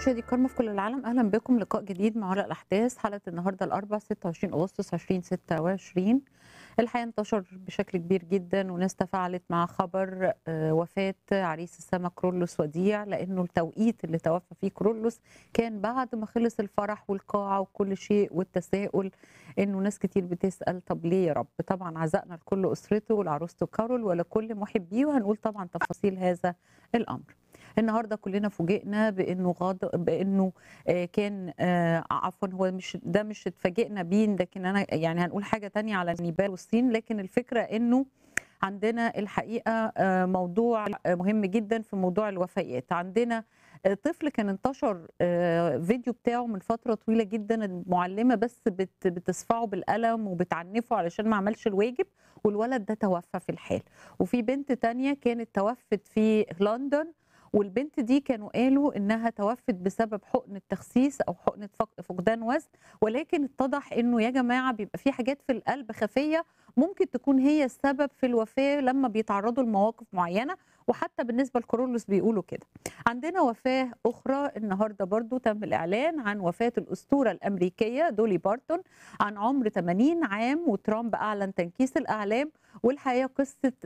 مشاهدي الكرام في كل العالم اهلا بكم لقاء جديد مع ورق الاحداث حلقه النهارده الاربعاء 26 اغسطس 2026 الحقيقه انتشر بشكل كبير جدا وناس تفاعلت مع خبر آه، وفاه عريس السما كرولوس وديع لانه التوقيت اللي توفى فيه كرولوس كان بعد ما خلص الفرح والقاعه وكل شيء والتساؤل انه ناس كتير بتسال طب ليه يا رب طبعا عزائنا لكل اسرته ولعروسته كارول ولكل محبيه وهنقول طبعا تفاصيل هذا الامر النهارده كلنا فوجئنا بانه غاض بانه آه، كان آه، عفوا هو مش ده مش اتفاجئنا بيه لكن انا يعني هنقول حاجه تانية على نيبال والصين لكن الفكره انه عندنا الحقيقه آه، موضوع آه، مهم جدا في موضوع الوفيات عندنا آه، طفل كان انتشر آه، فيديو بتاعه من فتره طويله جدا المعلمه بس بت- بتصفعه بالقلم وبتعنفه علشان ما عملش الواجب والولد ده توفى في الحال وفي بنت تانية كانت توفت في لندن والبنت دي كانوا قالوا انها توفت بسبب حقن التخسيس او حقنه فق- فقدان وزن ولكن اتضح انه يا جماعه بيبقى في حاجات في القلب خفيه ممكن تكون هي السبب في الوفاه لما بيتعرضوا لمواقف معينه وحتى بالنسبه لكورولوس بيقولوا كده. عندنا وفاه اخرى النهارده برضو تم الاعلان عن وفاه الاسطوره الامريكيه دولي بارتون عن عمر 80 عام وترامب اعلن تنكيس الاعلام والحقيقه قصه